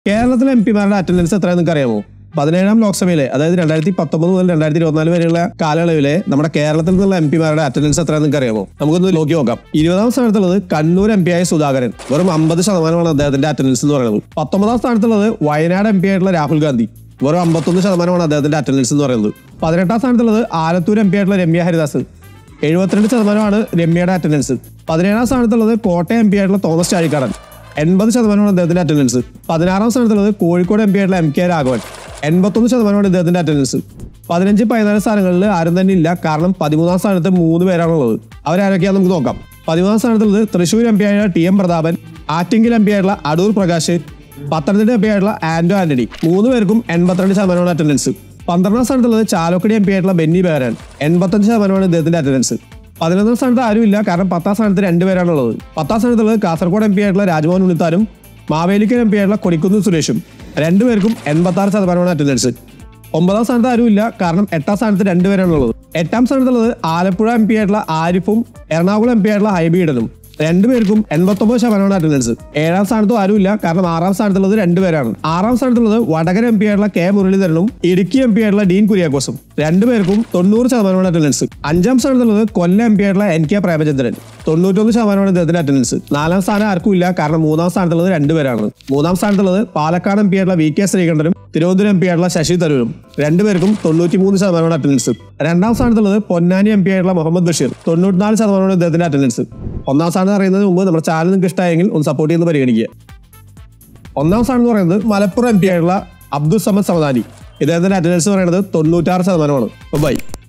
കേരളത്തിലെ എം പിമാരുടെ അറ്റൻഡൻസ് എത്രയാണെന്ന് നിങ്ങൾക്ക് അറിയാമോ പതിനേഴാം ലോക്സഭയിലെ അതായത് രണ്ടായിരത്തി പത്തൊമ്പത് മുതൽ രണ്ടായിരത്തി ഇരുപത്തിനാല് വരെയുള്ള കാലയളവിലെ നമ്മുടെ കേരളത്തിൽ നിന്നുള്ള എം പിമാരുടെ അറ്റൻഡൻസ് എത്രയാണെന്ന് നിങ്ങൾക്ക് അറിയാമോ നമുക്കൊന്ന് നോക്കി നോക്കാം ഇരുപതാം സ്ഥാനത്തുള്ളത് കണ്ണൂർ എം പി ആയ സുധാകരൻ വെറും അമ്പത് ശതമാനമാണ് അദ്ദേഹത്തിന്റെ അറ്റൻഡൻസ് എന്ന് പറയുന്നത് പത്തൊമ്പതാം സ്ഥാനത്തുള്ളത് വയനാട് എം പി ആയിട്ടുള്ള രാഹുൽ ഗാന്ധി വെറും അമ്പത്തൊന്ന് ശതമാനമാണ് അദ്ദേഹത്തിന്റെ അറ്റൻഡൻസ് എന്ന് പറയുന്നത് പതിനെട്ടാം സ്ഥാനത്തുള്ളത് ആലത്തൂർ എം പി ആയിട്ടുള്ള രമ്യ ഹരിദാസ് എഴുപത്തിരണ്ട് ശതമാനമാണ് രമ്യയുടെ അറ്റൻഡൻസ് പതിനേഴാം സ്ഥാനത്തുള്ളത് കോട്ടയം എം പി ആയിട്ടുള്ള തോമസ് ചാഴിക്കാടൻ എൺപത് ശതമാനമാണ് അദ്ദേഹത്തിന്റെ അറ്റൻഡൻസ് പതിനാറാം സ്ഥാനത്തുള്ളത് കോഴിക്കോട് എം പി ആയിട്ടുള്ള എം കെ രാഘവൻ എൺപത്തൊന്ന് ശതമാനമാണ് ഇദ്ദേഹത്തിന്റെ അറ്റൻഡൻസ് പതിനഞ്ച് പതിനാല് സ്ഥാനങ്ങളിൽ ആരും തന്നെ ഇല്ല കാരണം പതിമൂന്നാം സ്ഥാനത്ത് മൂന്ന് പേരാണുള്ളത് അവരാരൊക്കെയാന്ന് നമുക്ക് നോക്കാം പതിമൂന്നാം സ്ഥാനത്തുള്ളത് തൃശ്ശൂർ എം പി ആയിട്ടുള്ള T M Prathapan Attingal M P ആയിട്ടുള്ള അടൂർ പ്രകാശ് പത്തനംതിട്ട എം പി ആയിട്ടുള്ള ആന്റോ ആന്റണി മൂന്ന് പേർക്കും എൺപത്തിരണ്ട് ശതമാനമാണ് അറ്റൻഡൻസ് പന്ത്രണ്ടാം സ്ഥാനത്തുള്ളത് ചാലക്കുടി എം പി ആയിട്ടുള്ള ബെന്നി ബെഹരാൻ എൺപത്തഞ്ച് ശതമാനമാണ് ഇദ്ദേഹത്തിന്റെ അറ്റൻഡൻസ് പതിനൊന്നാം സ്ഥാനത്ത് ആരുമില്ല കാരണം പത്താം സ്ഥാനത്ത് രണ്ടുപേരാണുള്ളത് പത്താം സ്ഥാനത്തുള്ളത് കാസർഗോഡ് എം പി ആയിട്ടുള്ള രാജ്മോഹൻ ഉണ്ണിത്താനും മാവേലിക്കൽ എം പി ആയിട്ടുള്ള കൊടിക്കുന്ന് സുരേഷും രണ്ടുപേർക്കും എൺപത്തി ആറ് ശതമാനമാണ് അറ്റൻഡൻസ് ഒമ്പതാം സ്ഥാനത്ത് ആരുമില്ല കാരണം എട്ടാം സ്ഥാനത്ത് രണ്ടുപേരാണുള്ളത് എട്ടാം സ്ഥാനത്തുള്ളത് ആലപ്പുഴ എം പി ആയിട്ടുള്ള ആരിഫും എറണാകുളം എം പി ആയിട്ടുള്ള ഹൈബീഡനും രണ്ടുപേർക്കും എൺപത്തൊമ്പത് ശതമാനമാണ് അറ്റൻഡൻസ് ഏഴാം സ്ഥാനത്തും ആരുമില്ല കാരണം ആറാം സ്ഥാനത്തുള്ളത് രണ്ടുപേരാണ് ആറാം സ്ഥാനത്തുള്ളത് വടകര എം പി ആയിട്ടുള്ള കെ മുരളീധരനും ഇടുക്കി എം പി ആയിട്ടുള്ള ഡീൻ കുര്യാക്കോസും രണ്ടുപേർക്കും തൊണ്ണൂറ് ശതമാനമാണ് അറ്റൻഡൻസ് അഞ്ചാം സ്ഥാനത്തുള്ളത് കൊല്ലം എം പി ആയിട്ടുള്ള എൻ കെ പ്രേമചന്ദ്രൻ തൊണ്ണൂറ്റൊന്ന് ശതമാനമാണ് ഇദ്ദേഹത്തിന്റെ അറ്റൻഡൻസ് നാലാം സ്ഥാനം ആർക്കും ഇല്ല കാരണം മൂന്നാം സ്ഥാനത്തുള്ളത് രണ്ടുപേരാണ് മൂന്നാം സ്ഥാനത്തുള്ളത് പാലക്കാട് എം പി ആയിട്ടുള്ള വി കെ ശ്രീകണ്ഠനും തിരുവനന്തപുരം എം പി ആയിട്ടുള്ള ശശി തരൂരും രണ്ടുപേർക്കും തൊണ്ണൂറ്റി മൂന്ന് ശതമാനമാണ് അറ്റൻഡൻസ് രണ്ടാം സ്ഥാനത്തുള്ളത് പൊന്നാനി എം പി ആയിട്ടുള്ള മുഹമ്മദ് ബഷീർ തൊണ്ണൂറ്റിനാല് ശതമാനമാണ് ഇദ്ദേഹത്തിന്റെ അറ്റൻഡൻസ് ഒന്നാം സ്ഥാനം അറിയുന്നതിന് മുമ്പ് നമ്മുടെ ചാനൽ നിങ്ങൾക്ക് ഇഷ്ടമായെങ്കിൽ ഒന്ന് സപ്പോർട്ട് ചെയ്യുന്ന പരിഗണിക്കുക ഒന്നാം സ്ഥാനം എന്ന് പറയുന്നത് മലപ്പുറം എം പി ആയിട്ടുള്ള അബ്ദുൾ സമദ് സമദാനി ഇദ്ദേഹത്തിന്റെ അറ്റൻഡൻസ് പറയുന്നത് തൊണ്ണൂറ്റാറ് ശതമാനമാണ് ബൈ